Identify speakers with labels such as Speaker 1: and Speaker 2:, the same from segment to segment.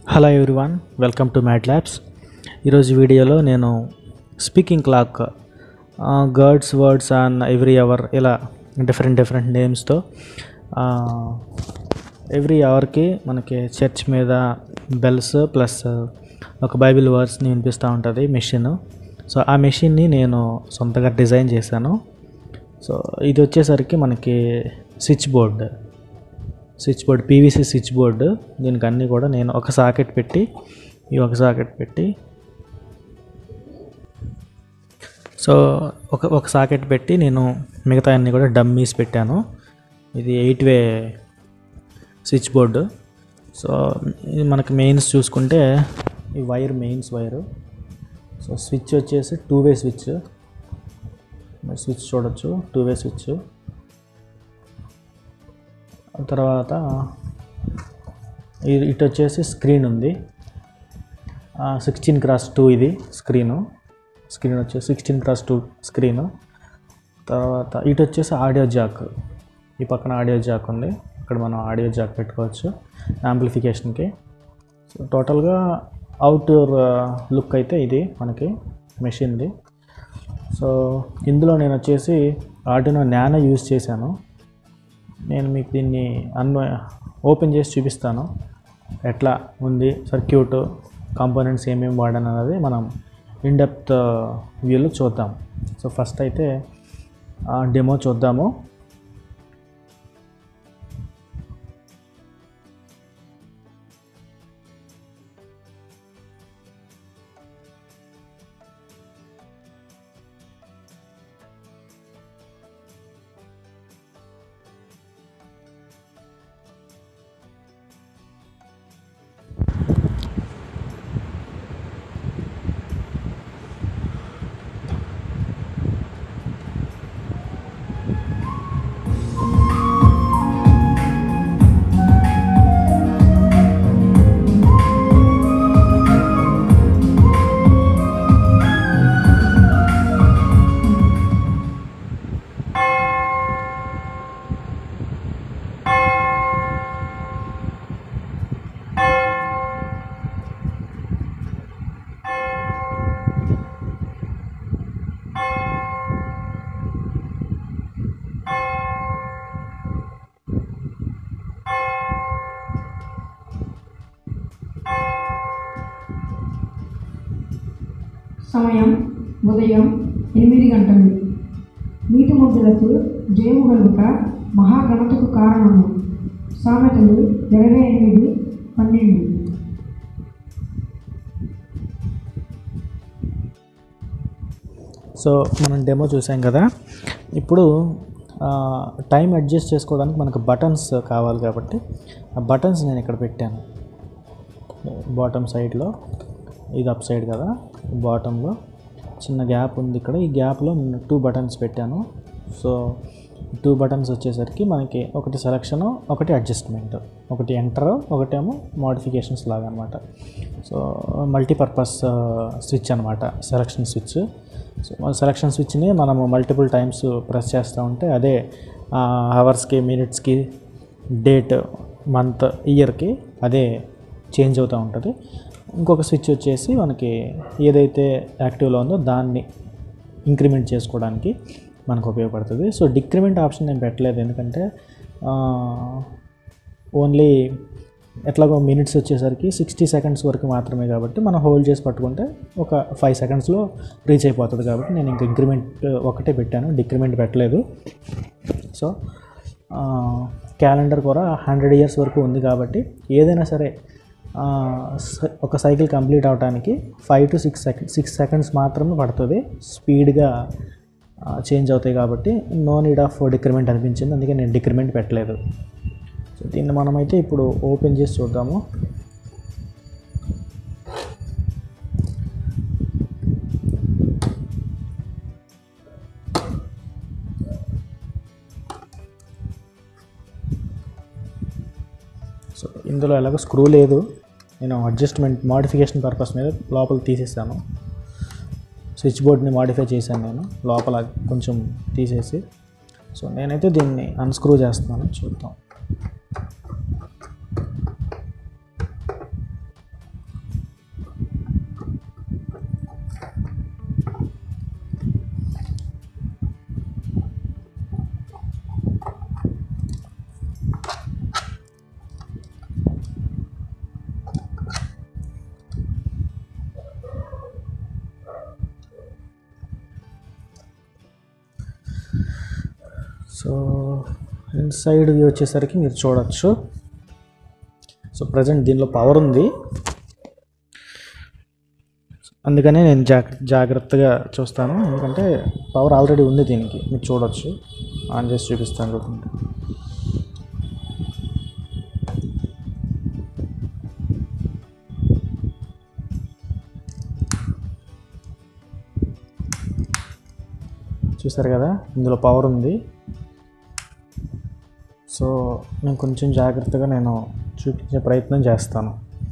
Speaker 1: hello everyone welcome to Mat Labs ఈరోజు వీడియోలో నేను speaking clock God's words on every hour ఇలా different different నేమ్స్తో ఎవ్రీ అవర్కి మనకి చర్చ్ మీద బెల్స్ ప్లస్ ఒక బైబిల్ వర్డ్స్ని వినిపిస్తూ ఉంటుంది మెషిన్ సో ఆ మెషిన్ని నేను సొంతంగా డిజైన్ చేశాను సో ఇది వచ్చేసరికి మనకి switch board switch board PVC switch board దీనికి అన్నీ కూడా నేను ఒక సాకెట్ పెట్టి ఈ ఒక సాకెట్ పెట్టి సో ఒక ఒక సాకెట్ పెట్టి నేను మిగతా అన్నీ కూడా డమ్మీస్ పెట్టాను ఇది eight way switch board so ఇది మనకి మెయిన్స్ చూసుకుంటే ఈ wire mains wire so switch వచ్చేసి టూ వే స్విచ్ స్విచ్ చూడొచ్చు టూ వే స్విచ్ తర్వాత ఇది ఇటు వచ్చేసి స్క్రీన్ ఉంది సిక్స్టీన్ క్రాస్ టూ ఇది స్క్రీను స్క్రీన్ వచ్చేసి సిక్స్టీన్ క్రాస్ టూ స్క్రీను తర్వాత ఇటు వచ్చేసి ఆడియో జాక్ ఈ పక్కన ఆడియో జాక్ ఉంది ఇక్కడ మనం ఆడియో జాక్ పెట్టుకోవచ్చు యాంప్లిఫికేషన్కి సో టోటల్గా అవుట్డోర్ లుక్ అయితే ఇది మనకి మెషిన్ది సో ఇందులో నేను వచ్చేసి ఆర్డినో నానో యూజ్ చేశాను నేను మీకు దీన్ని అన్వ ఓపెన్ చేసి చూపిస్తాను ఎట్లా ఉంది సర్క్యూట్ కాంపోనెంట్స్ ఏమేమి వాడాను అనేది మనం ఇన్డెప్త్ వ్యూలో చూద్దాం సో ఫస్ట్ అయితే డెమో చూద్దాము
Speaker 2: సమయం ఉదయం ఎనిమిది గంటలు నీతిమంతులకు జయము కలుగుట మహాఘనతకు కారణము సామెతలు ఇరవై ఎనిమిది పన్నెండు
Speaker 1: సో మనం డెమో చూసాం కదా ఇప్పుడు టైం అడ్జస్ట్ చేసుకోవడానికి మనకు బటన్స్ కావాలి కాబట్టి ఆ బటన్స్ నేను ఇక్కడ పెట్టాను బాటమ్ సైడ్లో ఇది అప్ సైడ్ కదా బాటంలో చిన్న గ్యాప్ ఉంది ఇక్కడ ఈ గ్యాప్లో నేను టూ బటన్స్ పెట్టాను సో టూ బటన్స్ వచ్చేసరికి మనకి ఒకటి సెలక్షన్ ఒకటి అడ్జస్ట్మెంట్ ఒకటి ఎంటర్ ఒకటేమో మోడిఫికేషన్స్ లాగా అనమాట సో మల్టీపర్పస్ స్విచ్ అనమాట సెలక్షన్ స్విచ్ సో సెలక్షన్ స్విచ్ని మనము మల్టిపుల్ టైమ్స్ ప్రెస్ చేస్తూ ఉంటే అదే అవర్స్కి మినిట్స్కి డేట్ మంత్ ఇయర్కి అదే చేంజ్ అవుతూ ఉంటుంది ఇంకొక స్విచ్ వచ్చేసి మనకి ఏదైతే యాక్టివ్లో ఉందో దాన్ని ఇంక్రిమెంట్ చేసుకోవడానికి మనకు ఉపయోగపడుతుంది సో డిక్రిమెంట్ ఆప్షన్ నేను పెట్టలేదు ఎందుకంటే ఓన్లీ ఎట్లాగో మినిట్స్ వచ్చేసరికి సిక్స్టీ సెకండ్స్ వరకు మాత్రమే కాబట్టి మనం హోల్డ్ చేసి పట్టుకుంటే ఒక ఫైవ్ సెకండ్స్లో రీచ్ అయిపోతుంది కాబట్టి నేను ఇంక ఇంక్రిమెంట్ ఒకటే పెట్టాను డిక్రిమెంట్ పెట్టలేదు సో క్యాలెండర్ కూడా హండ్రెడ్ ఇయర్స్ వరకు ఉంది కాబట్టి ఏదైనా సరే ఒక సైకిల్ కంప్లీట్ అవడానికి five to six second six seconds మాత్రమే పడుతుంది స్పీడ్గా చేంజ్ అవుతాయి కాబట్టి నో నీడ్ ఆఫ్ డిక్రిమెంట్ అనిపించింది అందుకే నేను డిక్రిమెంట్ పెట్టలేదు సో దీన్ని మనమైతే ఇప్పుడు ఓపెన్ చేసి చూద్దాము సో ఇందులో ఎలాగో స్క్రూ లేదు నేను అడ్జస్ట్మెంట్ మాడిఫికేషన్ పర్పస్ మీద లోపల తీసేసాను స్విచ్ బోర్డ్ని మాడిఫై చేశాను నేను లోపల కొంచెం తీసేసి సో నేనైతే దీన్ని అన్స్క్రూ చేస్తున్నాను చూద్దాం సో ఇన్సైడ్ వ్యూ వచ్చేసరికి మీరు చూడొచ్చు సో ప్రజెంట్ దీనిలో పవర్ ఉంది అందుకనే నేను జాగ్ర జాగ్రత్తగా చూస్తాను ఎందుకంటే పవర్ ఆల్రెడీ ఉంది దీనికి మీరు చూడొచ్చు ఆన్ చేసి చూపిస్తాను చూడండి చూసారు కదా ఇందులో పవర్ ఉంది సో నేను కొంచెం జాగ్రత్తగా నేను చూపించే ప్రయత్నం చేస్తాను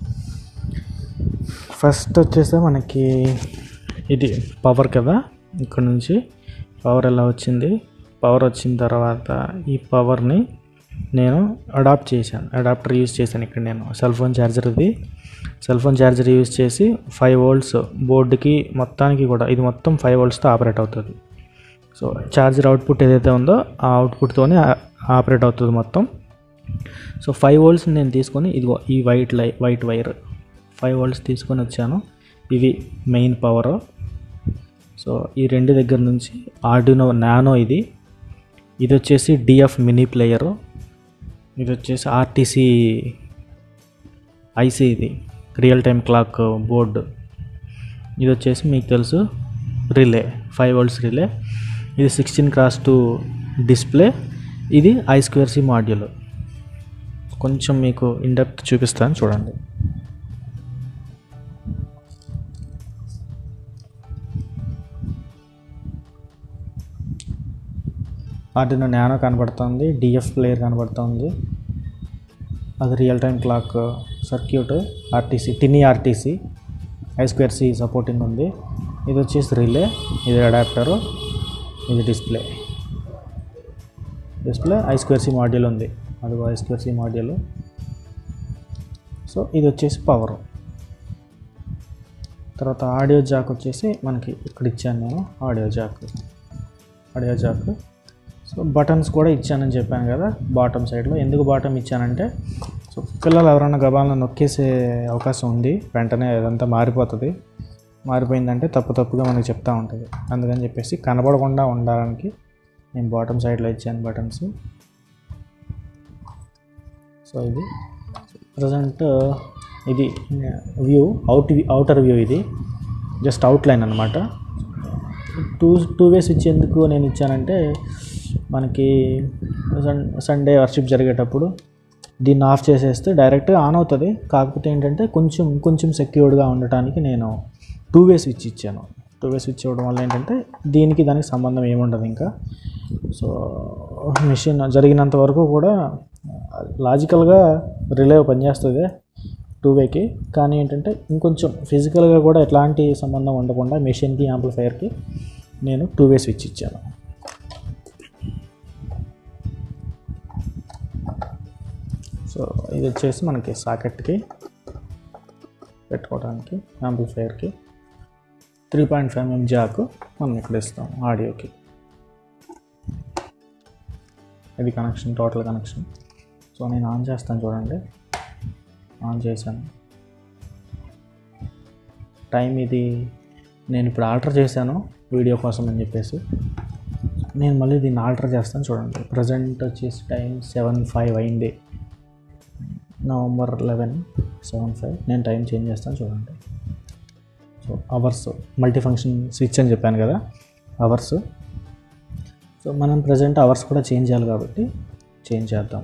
Speaker 1: ఫస్ట్ వచ్చేసి మనకి ఇది పవర్ కదా ఇక్కడ నుంచి పవర్ ఎలా వచ్చింది పవర్ వచ్చిన తర్వాత ఈ పవర్ని నేను అడాప్ట్ చేశాను అడాప్టర్ యూజ్ చేశాను ఇక్కడ నేను సెల్ ఫోన్ ఛార్జర్ ఇది సెల్ ఫోన్ ఛార్జర్ యూజ్ చేసి ఫైవ్ వోల్ట్స్ బోర్డుకి మొత్తానికి కూడా ఇది మొత్తం ఫైవ్ వోల్ట్స్తో ఆపరేట్ అవుతుంది సో ఛార్జర్ అవుట్పుట్ ఏదైతే ఉందో ఆ అవుట్పుట్తోనే ఆపరేట్ అవుతుంది మొత్తం సో ఫైవ్ వోల్ట్స్ నేను తీసుకొని ఇదిగో ఈ వైట్ లై వైట్ వైర్ ఫైవ్ వోల్ట్స్ తీసుకొని వచ్చాను ఇవి మెయిన్ పవర్ సో ఈ రెండు దగ్గర నుంచి ఆర్డినో నానో ఇది ఇది వచ్చేసి డిఎఫ్ మినీ ప్లేయరు ఇది వచ్చేసి ఆర్టీసీ ఐసీ ఇది రియల్ టైం క్లాక్ బోర్డు ఇది వచ్చేసి మీకు తెలుసు రిలే ఫైవ్ వోల్ట్స్ రిలే ఇది సిక్స్టీన్ క్రాస్ టూ డిస్ప్లే ఇది ఐ స్క్వేర్ సి మాడ్యూల్ కొంచెం మీకు ఇండెప్త్ చూపిస్తాను చూడండి ఆర్డినో నానో కనబడుతుంది డిఎఫ్ ప్లేయర్ కనబడుతుంది అది real time clock circuit RTC tiny RTC I square C supporting ఉంది ఇది వచ్చేసి రిలే ఇది అడాప్టరు ఇది display display I square C module ఉంది అది I square C module so ఇది వచ్చేసి పవర్ తర్వాత ఆడియో జాక్ వచ్చేసి మనకి ఇక్కడ ఇచ్చాను నేను audio jack audio jack so buttons కూడా ఇచ్చానని చెప్పాను కదా బాటమ్ సైడ్లో ఎందుకు బాటమ్ ఇచ్చానంటే సో పిల్లలు ఎవరైనా గబాలను నొక్కేసే అవకాశం ఉంది వెంటనే అదంతా మారిపోతుంది మారిపోయిందంటే తప్పు తప్పుగా మనకి చెప్తా ఉంటుంది అందుకని చెప్పేసి కనబడకుండా ఉండడానికి నేను బాటమ్ సైడ్లో ఇచ్చాను బటన్స్ సో ఇది ప్రజెంట్ ఇది వ్యూ అవుట్ అవుటర్ వ్యూ ఇది జస్ట్ అవుట్లైన్ అనమాట టూ టూ వేస్ ఇచ్చేందుకు నేను ఇచ్చానంటే మనకి సన్ సండే వర్షిప్ జరిగేటప్పుడు దీన్ని ఆఫ్ చేసేస్తే డైరెక్ట్గా ఆన్ అవుతుంది కాకపోతే ఏంటంటే కొంచెం కొంచెం సెక్యూర్డ్గా ఉండటానికి నేను టూ వే స్విచ్ ఇచ్చాను టూ వే స్విచ్ ఇవ్వడం వల్ల ఏంటంటే దీనికి దానికి సంబంధం ఏముండదు ఇంకా సో మిషన్ జరిగినంత వరకు కూడా లాజికల్గా రిలే పనిచేస్తుంది టూ వేకి కానీ ఏంటంటే ఇంకొంచెం ఫిజికల్గా కూడా ఎట్లాంటి సంబంధం ఉండకుండా మెషిన్కి యాంప్లిఫైయర్కి నేను టూ వే స్విచ్ ఇచ్చాను సో ఇది వచ్చేసి మనకి సాకెట్కి పెట్టుకోవడానికి యాంప్లిఫైయర్కి three point five mm jack మనం ఇక్కడ ఇస్తాం ఆడియోకి ఇది కనెక్షన్ టోటల్ కనెక్షన్ సో నేను ఆన్ చేస్తాను చూడండి ఆన్ చేశాను టైం ఇది నేను ఇప్పుడు ఆల్టర్ చేశాను వీడియో కోసం అని చెప్పేసి నేను మళ్ళీ దీన్ని ఆల్టర్ చేస్తాను చూడండి ప్రజెంట్ వచ్చేసి టైం సెవెన్ ఫైవ్ అయింది నవంబర్ లెవెన్ సెవెన్ ఫైవ్ నేను టైం చేంజ్ చేస్తాను చూడండి so hours multi function switch అని చెప్పాను కదా అవర్స్ సో మనం ప్రజెంట్ అవర్స్ కూడా చేంజ్ చేయాలి కాబట్టి చేంజ్ చేద్దాం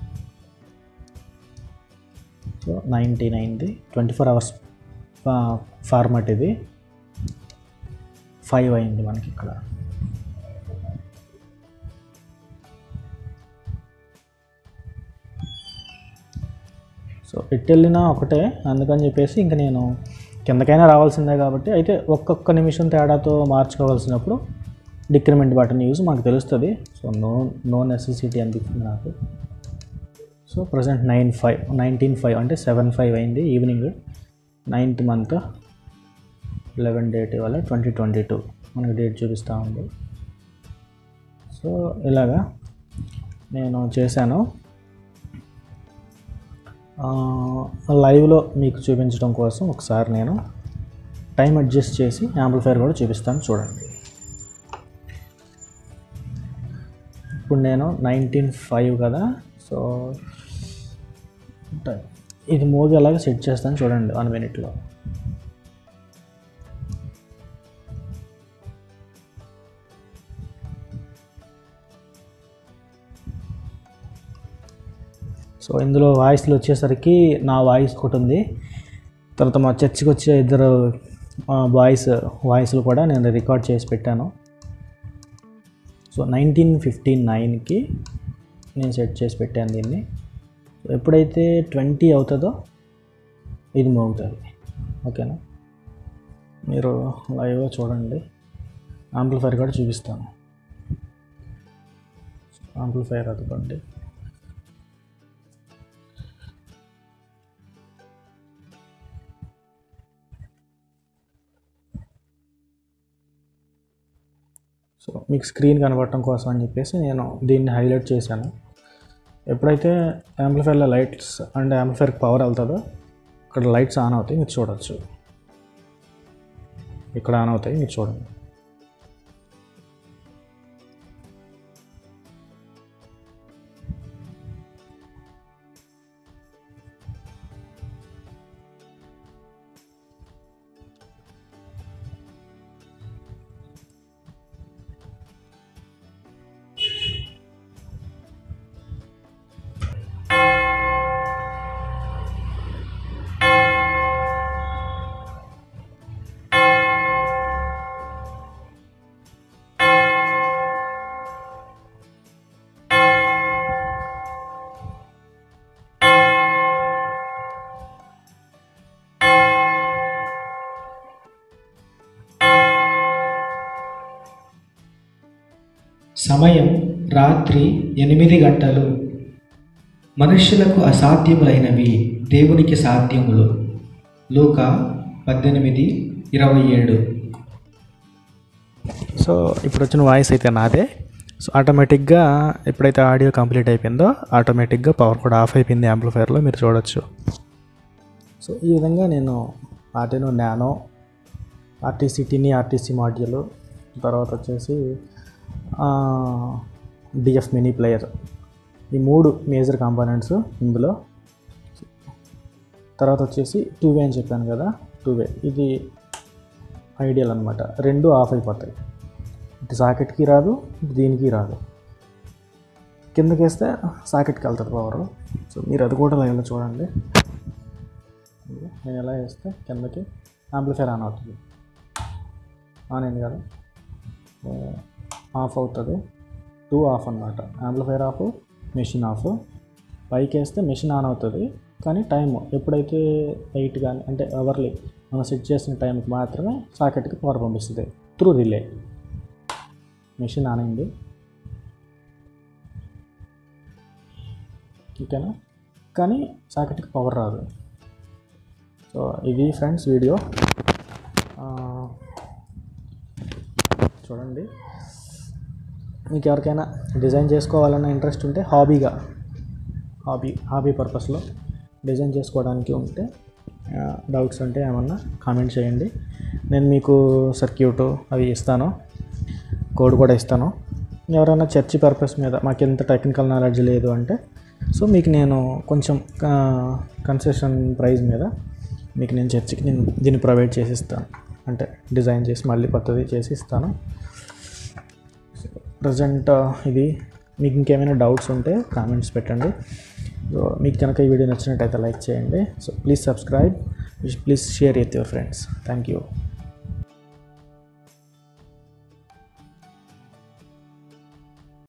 Speaker 1: సో నైంటీ నైన్ది ట్వంటీ ఫోర్ అవర్స్ ఫార్మాట్ ఇది ఫైవ్ అయింది మనకి ఇక్కడ సో ఎటు వెళ్ళినా ఒకటే అందుకని చెప్పేసి ఇంకా నేను కిందకైనా రావాల్సిందే కాబట్టి అయితే ఒక్కొక్క నిమిషం తేడాతో మార్చుకోవాల్సినప్పుడు డిక్రిమెంట్ బటన్ యూజ్ మాకు తెలుస్తుంది సో నో నో నెసెసిటీ అనిపించింది నాకు so present nine five nineteen five అంటే సెవెన్ ఫైవ్ అయింది evening ninth month eleven date ఇవాళ ట్వంటీ ట్వంటీ టూ మనకి డేట్ చూపిస్తూ ఉంది సో ఇలాగా నేను చేశాను లైవ్లో మీకు చూపించడం కోసం ఒకసారి నేను టైం అడ్జస్ట్ చేసి యాంప్లిఫైర్ కూడా చూపిస్తాను చూడండి ఇప్పుడు నేను నైన్టీన్ ఫైవ్ కదా సో ఇది మోగేలాగా సెట్ చేస్తాను చూడండి వన్ మినిట్లో సో ఇందులో వాయిస్లు వచ్చేసరికి నా వాయిస్ ఒకటి ఉంది తర్వాత మా చర్చికి వచ్చే ఇద్దరు వాయిస్ వాయిస్లు కూడా నేను రికార్డ్ చేసి పెట్టాను సో నైన్టీన్ ఫిఫ్టీ నైన్కి నేను సెట్ చేసి పెట్టాను దీన్ని ఎప్పుడైతే ట్వంటీ అవుతుందో ఇది మోగుతుంది ఓకేనా మీరు లైవ్గా చూడండి ఆంప్లిఫైర్ కూడా చూపిస్తాను ఆంప్లిఫైర్ అదుకోండి సో మీకు స్క్రీన్ కనబడటం కోసం అని చెప్పేసి నేను దీన్ని హైలైట్ చేశాను ఎప్పుడైతే యాంప్లిఫైర్లో లైట్స్ అండ్ యాంప్లిఫైర్కి పవర్ వెళ్తుందో ఇక్కడ లైట్స్ ఆన్ అవుతాయి మీరు చూడొచ్చు ఇక్కడ ఆన్ అవుతాయి మీరు చూడండి
Speaker 3: సమయం రాత్రి ఎనిమిది గంటలు మనుష్యులకు అసాధ్యములైనవి దేవునికి సాధ్యములు లూక పద్దెనిమిది ఇరవై ఏడు
Speaker 1: సో ఇప్పుడు వచ్చిన వాయిస్ అయితే నాదే సో ఆటోమేటిక్గా ఎప్పుడైతే ఆడియో కంప్లీట్ అయిపోయిందో ఆటోమేటిక్గా పవర్ కూడా ఆఫ్ అయిపోయింది యాంప్లిఫైర్లో మీరు చూడొచ్చు సో ఈ విధంగా నేను Arduino Nano RTC tiny RTC module తర్వాత వచ్చేసి డిఎఫ్ మినీ ప్లేయర్ ఈ మూడు మేజర్ కాంపోనెంట్స్ ఇందులో తర్వాత వచ్చేసి టూ వే అని చెప్పాను కదా టూ వే ఇది ఐడియల్ అనమాట రెండు ఆఫ్ అయిపోతాయి ఇటు సాకెట్కి రాదు ఇటు దీనికి రాదు కిందకి వేస్తే సాకెట్కి వెళ్తుంది పవర్ సో మీరు అది కూడా లైవ్లో చూడండి నేను ఎలా వేస్తే కిందకి యాంప్లిఫైర్ ఆన్ అవుతుంది ఆన్ అయింది కదా ఆఫ్ అవుతుంది టూ ఆఫ్ అనమాట యాంప్లిఫైర్ ఆఫ్ మెషిన్ ఆఫ్ పైకి వేస్తే మెషిన్ ఆన్ అవుతుంది కానీ టైం ఎప్పుడైతే ఎయిట్ కానీ అంటే అవర్లీ మనం సెట్ చేసిన టైంకి మాత్రమే సాకెట్కి పవర్ పంపిస్తుంది త్రూ రిలే మెషిన్ ఆన్ అయింది ఓకేనా కానీ సాకెట్కి పవర్ రాదు సో ఇది ఫ్రెండ్స్ వీడియో ఆ, చూడండి మీకు ఎవరికైనా డిజైన్ చేసుకోవాలన్న ఇంట్రెస్ట్ ఉంటే హాబీగా హాబీ హాబీ పర్పస్లో డిజైన్ చేసుకోవడానికి ఉంటే డౌట్స్ ఉంటే ఏమన్నా కామెంట్ చేయండి నేను మీకు సర్క్యూట్ అవి ఇస్తాను కోడ్ కూడా ఇస్తాను ఎవరైనా చర్చి పర్పస్ మీద మాకు ఎంత టెక్నికల్ నాలెడ్జ్ లేదు అంటే సో మీకు నేను కొంచెం కన్సెషన్ ప్రైస్ మీద మీకు నేను చర్చికి నేను దీన్ని ప్రొవైడ్ చేసి ఇస్తాను అంటే డిజైన్ చేసి మళ్ళీ కొత్తది చేసి ఇస్తాను ప్రజెంట్ ఇది మీకు ఇంకేమైనా డౌట్స్ ఉంటే కామెంట్స్ పెట్టండి సో మీకు కనుక ఈ వీడియో నచ్చినట్టయితే లైక్ చేయండి so please subscribe please share with your friends thank you